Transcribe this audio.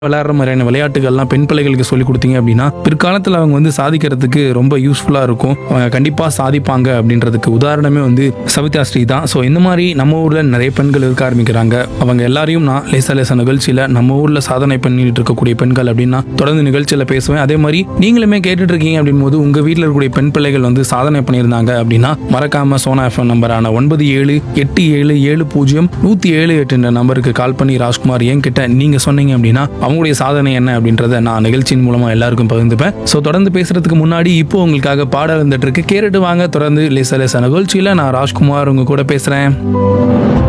விளையாடுற மாதிரியான விளையாட்டுகள்லாம் பெண் பிள்ளைகளுக்கு சொல்லி கொடுத்தீங்க அப்படின்னா பிற்காலத்தில் அவங்க வந்து சாதிக்கிறதுக்கு ரொம்ப யூஸ்ஃபுல்லாக இருக்கும் அவங்க கண்டிப்பாக சாதிப்பாங்க அப்படின்றதுக்கு உதாரணமே வந்து சவிதா ஸ்ரீ தான் ஸோ இந்த மாதிரி நம்ம ஊரில் நிறைய பெண்கள் இருக்க ஆரம்பிக்கிறாங்க அவங்க எல்லாரையும் நான் லேசா லேசா நிகழ்ச்சியில் நம்ம ஊரில் சாதனை பண்ணிட்டு இருக்கக்கூடிய பெண்கள் அப்படின்னா தொடர்ந்து நிகழ்ச்சியில் பேசுவேன் அதே மாதிரி நீங்களுமே கேட்டுட்டு இருக்கீங்க அப்படின் போது உங்கள் வீட்டில் இருக்கக்கூடிய பெண் பிள்ளைகள் வந்து சாதனை பண்ணியிருந்தாங்க அப்படின்னா மறக்காம சோனா எஃப்எம் நம்பரான ஒன்பது ஏழு எட்டு ஏழு ஏழு பூஜ்ஜியம் நூற்றி ஏழு எட்டுன்ற நம்பருக்கு கால் பண்ணி ராஜ்குமார் என்கிட்ட நீங்கள் சொன்னீங்க அப்படின்னா அவங்களுடைய சாதனை என்ன அப்படின்றத நான் நிகழ்ச்சியின் மூலமாக எல்லாருக்கும் பகிர்ந்துப்பேன் ஸோ தொடர்ந்து பேசுறதுக்கு முன்னாடி இப்போ உங்களுக்காக பாடல் இருந்துட்டு இருக்கு கேட்டுட்டு வாங்க தொடர்ந்து லேசா லேசா நிகழ்ச்சியில் நான் ராஜ்குமார் உங்க கூட பேசுகிறேன்